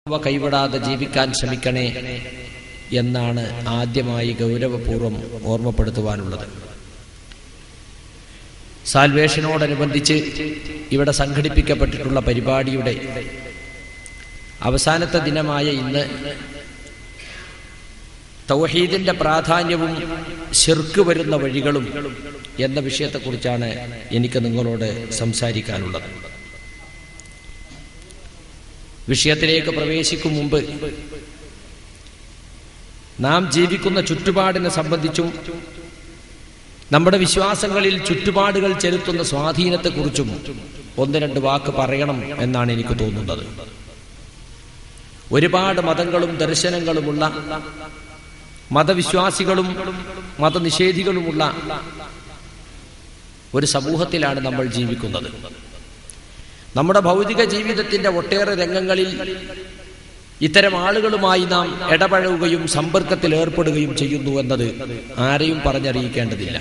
അവ കൈവിടാതെ ജീവിക്കാൻ ശ്രമിക്കണേ എന്നാണ് ആദ്യമായി ഗൗരവപൂർവ്വം ഓർമ്മപ്പെടുത്തുവാനുള്ളത് സാൽവേഷനോടനുബന്ധിച്ച് ഇവിടെ സംഘടിപ്പിക്കപ്പെട്ടിട്ടുള്ള പരിപാടിയുടെ അവസാനത്തെ ദിനമായ ഇന്ന് തൗഹീദിന്റെ പ്രാധാന്യവും ശിർക്ക് വരുന്ന വഴികളും എന്ന വിഷയത്തെക്കുറിച്ചാണ് എനിക്ക് നിങ്ങളോട് സംസാരിക്കാനുള്ളത് വിഷയത്തിലേക്ക് പ്രവേശിക്കും മുമ്പ് നാം ജീവിക്കുന്ന ചുറ്റുപാടിനെ സംബന്ധിച്ചും നമ്മുടെ വിശ്വാസങ്ങളിൽ ചുറ്റുപാടുകൾ ചെലുത്തുന്ന സ്വാധീനത്തെക്കുറിച്ചും ഒന്ന് രണ്ട് വാക്ക് പറയണം എന്നാണ് എനിക്ക് തോന്നുന്നത് ഒരുപാട് മതങ്ങളും ദർശനങ്ങളുമുള്ള മതവിശ്വാസികളും മതനിഷേധികളുമുള്ള ഒരു സമൂഹത്തിലാണ് നമ്മൾ ജീവിക്കുന്നത് നമ്മുടെ ഭൗതിക ജീവിതത്തിന്റെ ഒട്ടേറെ രംഗങ്ങളിൽ ഇത്തരം ആളുകളുമായി നാം ഇടപഴകുകയും സമ്പർക്കത്തിൽ ഏർപ്പെടുകയും ചെയ്യുന്നു എന്നത് ആരെയും പറഞ്ഞറിയിക്കേണ്ടതില്ല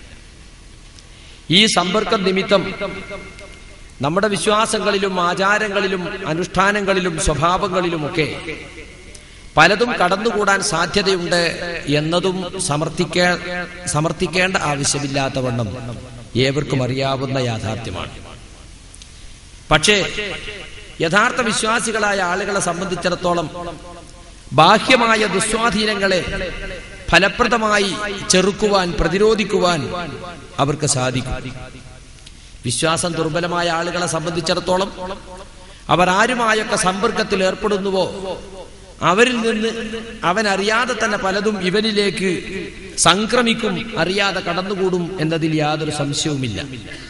ഈ സമ്പർക്ക നിമിത്തം നമ്മുടെ വിശ്വാസങ്ങളിലും ആചാരങ്ങളിലും അനുഷ്ഠാനങ്ങളിലും സ്വഭാവങ്ങളിലുമൊക്കെ പലതും കടന്നുകൂടാൻ സാധ്യതയുണ്ട് എന്നതും സമർത്ഥിക്കേ സമർത്ഥിക്കേണ്ട ആവശ്യമില്ലാത്തവണ്ണം ഏവർക്കും അറിയാവുന്ന യാഥാർത്ഥ്യമാണ് പക്ഷേ യഥാർത്ഥ വിശ്വാസികളായ ആളുകളെ സംബന്ധിച്ചിടത്തോളം ബാഹ്യമായ ദുസ്വാധീനങ്ങളെ ഫലപ്രദമായി ചെറുക്കുവാൻ പ്രതിരോധിക്കുവാൻ അവർക്ക് സാധിക്കും വിശ്വാസം ദുർബലമായ ആളുകളെ സംബന്ധിച്ചിടത്തോളം അവർ ആരുമായൊക്കെ സമ്പർക്കത്തിൽ ഏർപ്പെടുന്നുവോ അവരിൽ നിന്ന് അവൻ അറിയാതെ തന്നെ പലതും ഇവനിലേക്ക് സംക്രമിക്കും അറിയാതെ കടന്നുകൂടും എന്നതിൽ യാതൊരു സംശയവുമില്ല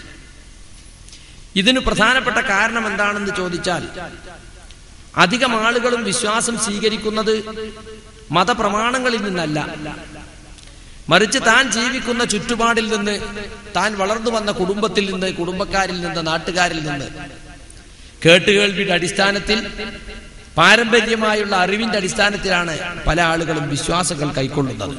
ഇതിന് പ്രധാനപ്പെട്ട കാരണം എന്താണെന്ന് ചോദിച്ചാൽ അധികം ആളുകളും വിശ്വാസം സ്വീകരിക്കുന്നത് മതപ്രമാണങ്ങളിൽ നിന്നല്ല മറിച്ച് താൻ ജീവിക്കുന്ന ചുറ്റുപാടിൽ നിന്ന് താൻ വളർന്നു വന്ന കുടുംബത്തിൽ നിന്ന് കുടുംബക്കാരിൽ നിന്ന് നാട്ടുകാരിൽ നിന്ന് കേട്ടുകേൾവിയുടെ അടിസ്ഥാനത്തിൽ പാരമ്പര്യമായുള്ള അറിവിന്റെ അടിസ്ഥാനത്തിലാണ് പല ആളുകളും വിശ്വാസങ്ങൾ കൈക്കൊള്ളുന്നത്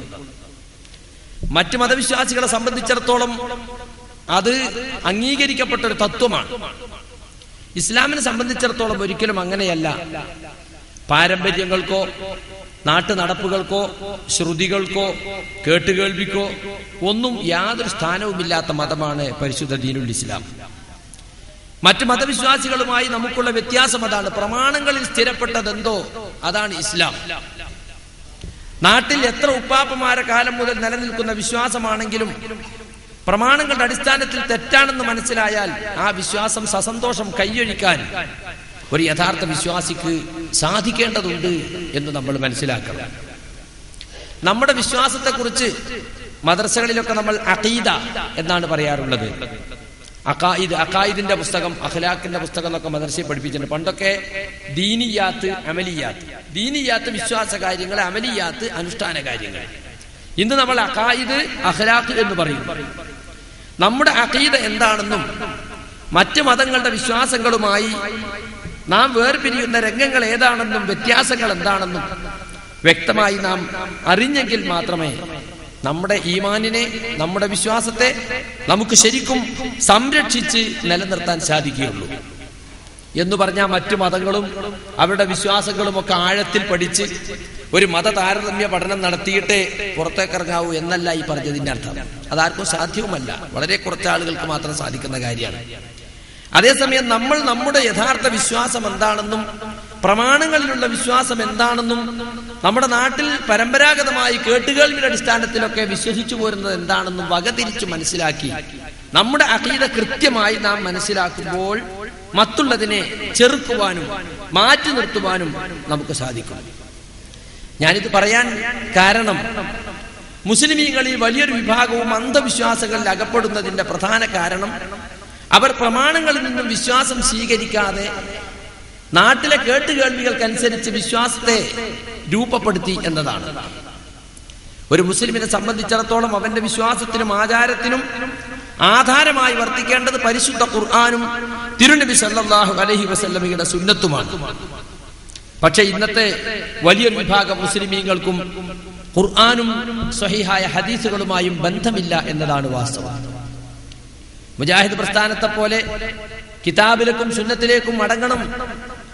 മറ്റു മതവിശ്വാസികളെ സംബന്ധിച്ചിടത്തോളം അത് അംഗീകരിക്കപ്പെട്ട ഒരു തത്വമാണ് ഇസ്ലാമിനെ സംബന്ധിച്ചിടത്തോളം ഒരിക്കലും അങ്ങനെയല്ല പാരമ്പര്യങ്ങൾക്കോ നാട്ടു നടപ്പുകൾക്കോ ശ്രുതികൾക്കോ കേട്ടുകേൾവിക്കോ ഒന്നും യാതൊരു സ്ഥാനവുമില്ലാത്ത മതമാണ് പരിശുദ്ധ ദീനുൽ ഇസ്ലാം മറ്റു മതവിശ്വാസികളുമായി നമുക്കുള്ള വ്യത്യാസം അതാണ് പ്രമാണങ്ങളിൽ സ്ഥിരപ്പെട്ടതെന്തോ അതാണ് ഇസ്ലാം നാട്ടിൽ എത്ര ഉപ്പാപ്പമാരെ കാലം മുതൽ നിലനിൽക്കുന്ന വിശ്വാസമാണെങ്കിലും പ്രമാണങ്ങളുടെ അടിസ്ഥാനത്തിൽ തെറ്റാണെന്ന് മനസ്സിലായാൽ ആ വിശ്വാസം സസന്തോഷം കൈയൊഴിക്കാൻ ഒരു യഥാർത്ഥ വിശ്വാസിക്ക് സാധിക്കേണ്ടതുണ്ട് എന്ന് നമ്മൾ മനസ്സിലാക്കണം നമ്മുടെ വിശ്വാസത്തെക്കുറിച്ച് മദ്രസകളിലൊക്കെ നമ്മൾ അഖീദ എന്നാണ് പറയാറുള്ളത് അക്കായിദ് അക്കായിദിന്റെ പുസ്തകം അഖലാഖിന്റെ പുസ്തകം എന്നൊക്കെ മദർസയെ പഠിപ്പിച്ചിട്ടുണ്ട് പണ്ടൊക്കെ ദീനിയാത്ത് അമലിയാത്ത് ദീനിയാത്ത് വിശ്വാസ കാര്യങ്ങൾ അമലിയാത്ത് അനുഷ്ഠാന കാര്യങ്ങൾ ഇന്ന് നമ്മൾ അക്കായിദ് അഖലാഖ് എന്ന് പറയും നമ്മുടെ അഖീദ എന്താണെന്നും മറ്റ് മതങ്ങളുടെ വിശ്വാസങ്ങളുമായി നാം വേർപിരിയുന്ന രംഗങ്ങൾ ഏതാണെന്നും വ്യത്യാസങ്ങൾ എന്താണെന്നും വ്യക്തമായി നാം അറിഞ്ഞെങ്കിൽ മാത്രമേ നമ്മുടെ ഈമാനിനെ നമ്മുടെ വിശ്വാസത്തെ നമുക്ക് ശരിക്കും സംരക്ഷിച്ച് നിലനിർത്താൻ സാധിക്കുകയുള്ളൂ എന്ന് പറഞ്ഞാൽ മറ്റു മതങ്ങളും അവരുടെ വിശ്വാസങ്ങളും ഒക്കെ ആഴത്തിൽ പഠിച്ച് ഒരു മത താരതമ്യ പഠനം നടത്തിയിട്ടേ പുറത്തേക്കിറങ്ങാവൂ എന്നല്ല ഈ പറഞ്ഞതിന്റെ അർത്ഥം അതാർക്കും സാധ്യവുമല്ല വളരെ കുറച്ച് ആളുകൾക്ക് മാത്രം സാധിക്കുന്ന കാര്യമാണ് അതേസമയം നമ്മൾ നമ്മുടെ യഥാർത്ഥ വിശ്വാസം എന്താണെന്നും പ്രമാണങ്ങളിലുള്ള വിശ്വാസം എന്താണെന്നും നമ്മുടെ നാട്ടിൽ പരമ്പരാഗതമായി കേട്ടുകേൾവിയുടെ അടിസ്ഥാനത്തിലൊക്കെ വിശ്വസിച്ചു പോരുന്നത് എന്താണെന്നും വകതിരിച്ചു മനസ്സിലാക്കി നമ്മുടെ അഖീദ കൃത്യമായി നാം മനസ്സിലാക്കുമ്പോൾ മറ്റുള്ളതിനെ ചെറുക്കുവാനും മാറ്റി നിർത്തുവാനും നമുക്ക് സാധിക്കും ഞാനിത് പറയാൻ കാരണം മുസ്ലിമീങ്ങളിൽ വലിയൊരു വിഭാഗവും അന്ധവിശ്വാസങ്ങളിൽ അകപ്പെടുന്നതിന്റെ പ്രധാന കാരണം അവർ പ്രമാണങ്ങളിൽ നിന്നും വിശ്വാസം സ്വീകരിക്കാതെ നാട്ടിലെ കേട്ടുകേൾവികൾക്കനുസരിച്ച് വിശ്വാസത്തെ രൂപപ്പെടുത്തി എന്നതാണ് ഒരു മുസ്ലിമിനെ സംബന്ധിച്ചിടത്തോളം അവന്റെ വിശ്വാസത്തിനും ആചാരത്തിനും ആധാരമായി വർത്തിക്കേണ്ടത് പരിശുദ്ധ ഖുർആാനും തിരുനബി സല്ലാഹു അലഹി വസല്ലമയുടെ സുന്നത്തുമാണ് പക്ഷെ ഇന്നത്തെ വലിയൊരു വിഭാഗം മുസ്ലിമീങ്ങൾക്കും ഖുർആാനും സ്വഹിഹായ ഹദീസുകളുമായും ബന്ധമില്ല എന്നതാണ് വാസ്തവം മുജാഹിദ് പ്രസ്ഥാനത്തെ പോലെ കിതാബിലേക്കും സുന്നത്തിലേക്കും മടങ്ങണം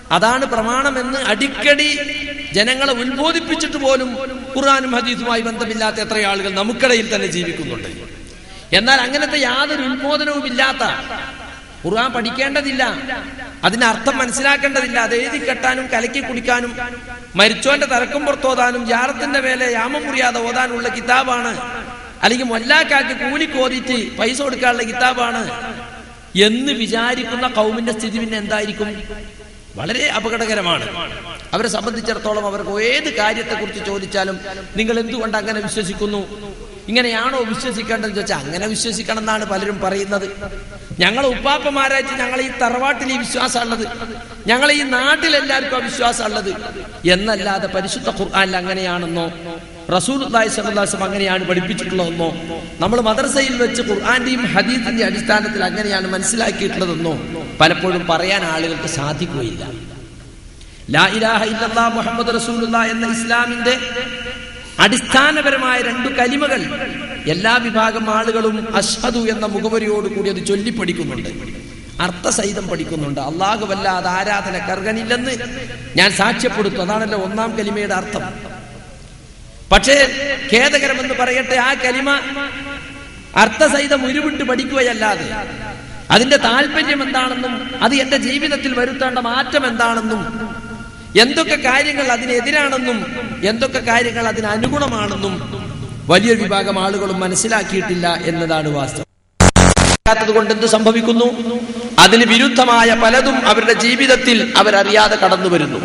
അതാണ് പ്രമാണമെന്ന് അടിക്കടി ജനങ്ങളെ ഉത്ബോധിപ്പിച്ചിട്ട് പോലും ഖുർആാനും ഹദീസുമായി ബന്ധമില്ലാത്ത എത്ര ആളുകൾ നമുക്കിടയിൽ തന്നെ ജീവിക്കുന്നുണ്ട് എന്നാൽ അങ്ങനത്തെ യാതൊരു ഉത്ബോധനവും ഇല്ലാത്ത ഖുർആൻ പഠിക്കേണ്ടതില്ല അതിന്റെ അർത്ഥം മനസ്സിലാക്കേണ്ടതില്ല അത് എഴുതി കെട്ടാനും കലക്കി കുടിക്കാനും മരിച്ചോന്റെ തലക്കും പുറത്തോതാനും ജാറത്തിന്റെ മേലെ യാമം മുറിയാതെ ഓതാനുള്ള കിതാബാണ് അല്ലെങ്കിൽ മൊല്ലാക്കാക്ക് കൂലിക്ക് ഓതിയിട്ട് പൈസ കൊടുക്കാനുള്ള കിതാബാണ് എന്ന് വിചാരിക്കുന്ന കൗമിന്റെ സ്ഥിതി പിന്നെ എന്തായിരിക്കും വളരെ അപകടകരമാണ് അവരെ സംബന്ധിച്ചിടത്തോളം അവർക്ക് ഏത് കാര്യത്തെക്കുറിച്ച് ചോദിച്ചാലും നിങ്ങൾ എന്തുകൊണ്ട് അങ്ങനെ വിശ്വസിക്കുന്നു ഇങ്ങനെയാണോ വിശ്വസിക്കേണ്ടതെന്ന് ചോദിച്ചാൽ അങ്ങനെ വിശ്വസിക്കണം എന്നാണ് പലരും പറയുന്നത് ഞങ്ങൾ ഉപ്പാപ്പമാരായിട്ട് ഞങ്ങൾ ഈ തറവാട്ടിൽ ഈ വിശ്വാസമുള്ളത് ഞങ്ങൾ ഈ നാട്ടിൽ എല്ലാവർക്കും ആ വിശ്വാസമുള്ളത് എന്നല്ലാതെ പരിശുദ്ധ ഖുർആാനിൽ അങ്ങനെയാണെന്നോ റസൂൽ സല്ലാസം അങ്ങനെയാണ് പഠിപ്പിച്ചിട്ടുള്ളതെന്നോ നമ്മൾ മദ്രസയിൽ വെച്ച് ഖുർആന്റെയും ഹദീസിന്റെ അടിസ്ഥാനത്തിൽ അങ്ങനെയാണ് മനസ്സിലാക്കിയിട്ടുള്ളതെന്നോ പലപ്പോഴും പറയാൻ ആളുകൾക്ക് സാധിക്കുകയില്ല ലാ ഇലാഹ ഇല്ലല്ലാ മുഹമ്മദ് റസൂലുള്ള എന്ന ഇസ്ലാമിന്റെ അടിസ്ഥാനപരമായ രണ്ടു കലിമകൾ എല്ലാ വിഭാഗം ആളുകളും അഷ്ഹദു എന്ന മുഖവരിയോട് കൂടി അത് ചൊല്ലിപ്പഠിക്കുന്നുണ്ട് അർത്ഥസഹിതം പഠിക്കുന്നുണ്ട് അള്ളാഹുവല്ലാതെ ആരാധന കർഗനില്ലെന്ന് ഞാൻ സാക്ഷ്യപ്പെടുത്തു അതാണല്ലോ ഒന്നാം കലിമയുടെ അർത്ഥം പക്ഷേ ഖേദകരമെന്ന് പറയട്ടെ ആ കലിമ അർത്ഥസഹിതം ഉരുവിട്ട് പഠിക്കുകയല്ലാതെ അതിന്റെ താല്പര്യം എന്താണെന്നും അത് എന്റെ ജീവിതത്തിൽ വരുത്തേണ്ട മാറ്റം എന്താണെന്നും എന്തൊക്കെ കാര്യങ്ങൾ അതിനെതിരാണെന്നും എന്തൊക്കെ കാര്യങ്ങൾ അതിന് അനുഗുണമാണെന്നും വലിയൊരു വിഭാഗം ആളുകളും മനസ്സിലാക്കിയിട്ടില്ല എന്നതാണ് വാസ്തവം കൊണ്ട് എന്ത് സംഭവിക്കുന്നു അതിന് വിരുദ്ധമായ പലതും അവരുടെ ജീവിതത്തിൽ അവരറിയാതെ കടന്നു വരുന്നു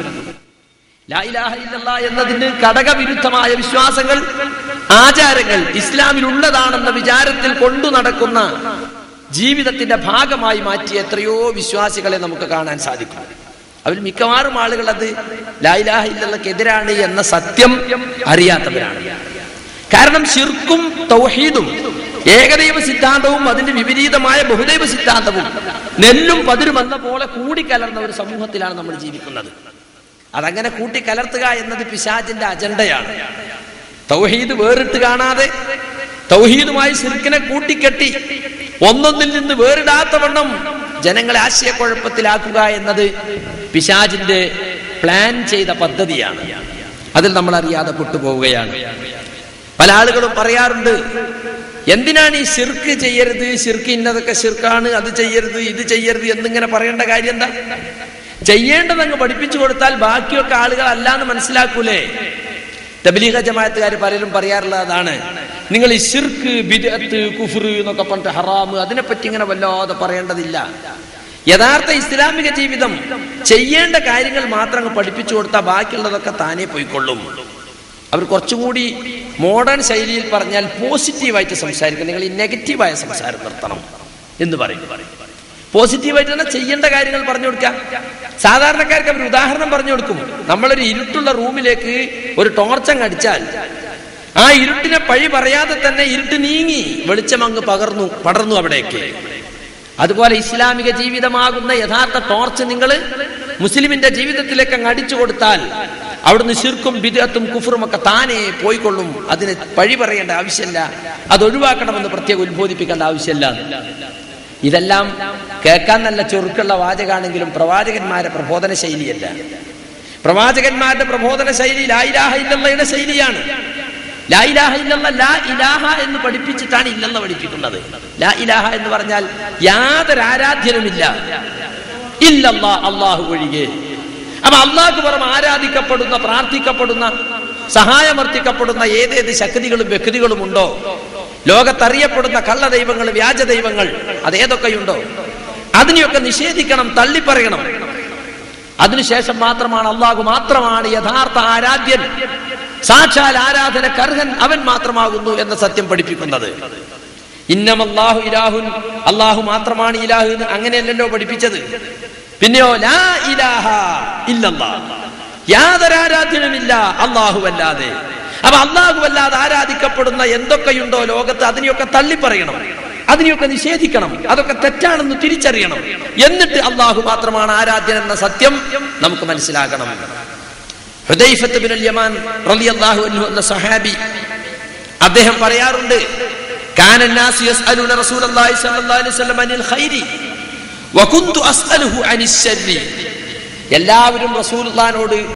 എന്നതിന് ഘടകവിരുദ്ധമായ വിശ്വാസങ്ങൾ ആചാരങ്ങൾ ഇസ്ലാമിൽ ഉള്ളതാണെന്ന വിചാരത്തിൽ കൊണ്ടു നടക്കുന്ന ജീവിതത്തിന്റെ ഭാഗമായി മാറ്റിയ എത്രയോ വിശ്വാസികളെ നമുക്ക് കാണാൻ സാധിക്കും അവർ മിക്കവാറും ആളുകൾ അത് ലായിലാഹ ഇല്ലക്കെതിരാണ് എന്ന സത്യം അറിയാത്തവരാണ് കാരണം ശിർക്കും തൗഹീദും ഏകദൈവ സിദ്ധാന്തവും അതിന്റെ വിപരീതമായ ബഹുദൈവ സിദ്ധാന്തവും നെല്ലും പതിരും എന്ന പോലെ കൂടിക്കലർന്ന ഒരു സമൂഹത്തിലാണ് നമ്മൾ ജീവിക്കുന്നത് അതങ്ങനെ കൂട്ടിക്കലർത്തുക എന്നത് പിശാചിന്റെ അജണ്ടയാണ് തൗഹീദ് വേറിട്ട് കാണാതെ തൗഹീദുമായി ശിർക്കിനെ കൂട്ടിക്കെട്ടി ഒന്നൊന്നിൽ നിന്ന് വേറിടാത്തവണ്ണം ജനങ്ങളെ ആശയക്കുഴപ്പത്തിലാക്കുക എന്നത് പിശാജിന്റെ പ്ലാൻ ചെയ്ത പദ്ധതിയാണ് അതിൽ നമ്മൾ അറിയാതെ പെട്ടുപോവുകയാണ് പല ആളുകളും പറയാറുണ്ട് എന്തിനാണ് ഈ ശിർക്ക് ചെയ്യരുത് ശിർക്ക് ഇന്നതൊക്കെ ശിർക്കാണ് അത് ചെയ്യരുത് ഇത് ചെയ്യരുത് എന്നിങ്ങനെ പറയേണ്ട കാര്യം എന്താ ചെയ്യേണ്ടതങ്ങ് പഠിപ്പിച്ചു കൊടുത്താൽ ബാക്കിയൊക്കെ ആളുകൾ അല്ലാന്ന് മനസ്സിലാക്കൂലേ തബലീഗ ജമാഅത്തുകാർ പലരും പറയാറുള്ളതാണ് നിങ്ങൾ ഈ ശിർക്ക് ബിദഅത്ത് കുഫർ എന്നൊക്കെ പറഞ്ഞിട്ട് ഹറാമ് അതിനെപ്പറ്റി ഇങ്ങനെ വല്ലാതെ പറയേണ്ടതില്ല യഥാർത്ഥ ഇസ്ലാമിക ജീവിതം ചെയ്യേണ്ട കാര്യങ്ങൾ മാത്രം അങ്ങ് പഠിപ്പിച്ചു കൊടുത്താൽ ബാക്കിയുള്ളതൊക്കെ താനേ പോയിക്കൊള്ളും അവർ കുറച്ചും കൂടി മോഡേൺ ശൈലിയിൽ പറഞ്ഞാൽ പോസിറ്റീവായിട്ട് സംസാരിക്കും നിങ്ങൾ ഈ നെഗറ്റീവായ സംസാരം നിർത്തണം എന്ന് പറയും പോസിറ്റീവായിട്ട് തന്നെ ചെയ്യേണ്ട കാര്യങ്ങൾ പറഞ്ഞു കൊടുക്കാം സാധാരണക്കാർക്ക് അവർ ഉദാഹരണം പറഞ്ഞു കൊടുക്കും നമ്മളൊരു ഇരുട്ടുള്ള റൂമിലേക്ക് ഒരു ടോർച്ചങ്ങ് അടിച്ചാൽ ആ ഇരുട്ടിനെ പഴി പറയാതെ തന്നെ ഇരുട്ട് നീങ്ങി വെളിച്ചം അങ്ങ് പകർന്നു പടർന്നു അവിടേക്ക് അതുപോലെ ഇസ്ലാമിക ജീവിതമാകുന്ന യഥാർത്ഥ ടോർച്ച് നിങ്ങൾ മുസ്ലിമിന്റെ ജീവിതത്തിലേക്ക് അങ്ങ് അടിച്ചു കൊടുത്താൽ അവിടുന്ന് ശിർക്കും ബിദത്തും കുഫറും ഒക്കെ താനേ പോയിക്കൊള്ളും അതിന് പഴി പറയേണ്ട ആവശ്യമില്ല അത് ഒഴിവാക്കണമെന്ന് പ്രത്യേകം ഉത്ബോധിപ്പിക്കേണ്ട ആവശ്യമില്ല ഇതെല്ലാം കേൾക്കാൻ നല്ല ചുരുക്കുള്ള വാചകാണെങ്കിലും പ്രവാചകന്മാരെ പ്രബോധന ശൈലിയല്ല പ്രവാചകന്മാരുടെ പ്രബോധന ശൈലി ലായിലാഹ ഇല്ലയുടെ ശൈലിയാണ് ലായിലാഹ ഇല്ലല്ല ലാ ഇലാഹ എന്ന് പഠിപ്പിച്ചിട്ടാണ് ഇല്ലെന്ന് പഠിപ്പിക്കുന്നത് ലാ ഇലാഹ എന്ന് പറഞ്ഞാൽ യാതൊരു ആരാധ്യനുമില്ല ഇല്ലല്ല അള്ളാഹു ഒഴികെ അപ്പൊ അള്ളാഹു പുറം ആരാധിക്കപ്പെടുന്ന പ്രാർത്ഥിക്കപ്പെടുന്ന സഹായമർത്ഥിക്കപ്പെടുന്ന ഏതേത് ശക്തികളും വ്യക്തികളും ഉണ്ടോ ലോകത്തറിയപ്പെടുന്ന കള്ള ദൈവങ്ങൾ വ്യാജ ദൈവങ്ങൾ അതേതൊക്കെയുണ്ടോ അതിനെയൊക്കെ നിഷേധിക്കണം തള്ളിപ്പറയണം അതിനുശേഷം മാത്രമാണ് അള്ളാഹു മാത്രമാണ് യഥാർത്ഥ ആരാധ്യൻ സാക്ഷാൽ ആരാധന കർഹൻ അവൻ മാത്രമാകുന്നു എന്ന സത്യം പഠിപ്പിക്കുന്നത് ഇന്നമല്ലാഹു ഇലാഹുൻ അള്ളാഹു മാത്രമാണ് ഇലാഹു എന്ന് അങ്ങനെയല്ലല്ലോ പഠിപ്പിച്ചത് പിന്നെയോ ലാ ഇലാഹ ഇല്ലല്ലാ യാതൊരു ആരാധ്യനുമില്ല അള്ളാഹു അല്ലാതെ അപ്പൊ അള്ളാഹു അല്ലാതെ ആരാധിക്കപ്പെടുന്ന എന്തൊക്കെയുണ്ടോ ലോകത്ത് അതിനെയൊക്കെ തള്ളിപ്പറയണം അതിനെയൊക്കെ നിഷേധിക്കണം അതൊക്കെ തെറ്റാണെന്ന് തിരിച്ചറിയണം എന്നിട്ട് അള്ളാഹു മാത്രമാണ് ആരാധ്യൻ എന്ന സത്യം നമുക്ക് മനസ്സിലാക്കണം ഹുദൈഫത്ത് ബിൻ യമാൻ റളിയല്ലാഹു അൻഹു എന്ന സഹാബി അദ്ദേഹം പറയാറുണ്ട് കാന الناس يسألون رسول الله صلى الله عليه وسلم عن الخير وكنت أسأله عن الشر എല്ലാവരും റസൂൽഖാനോട്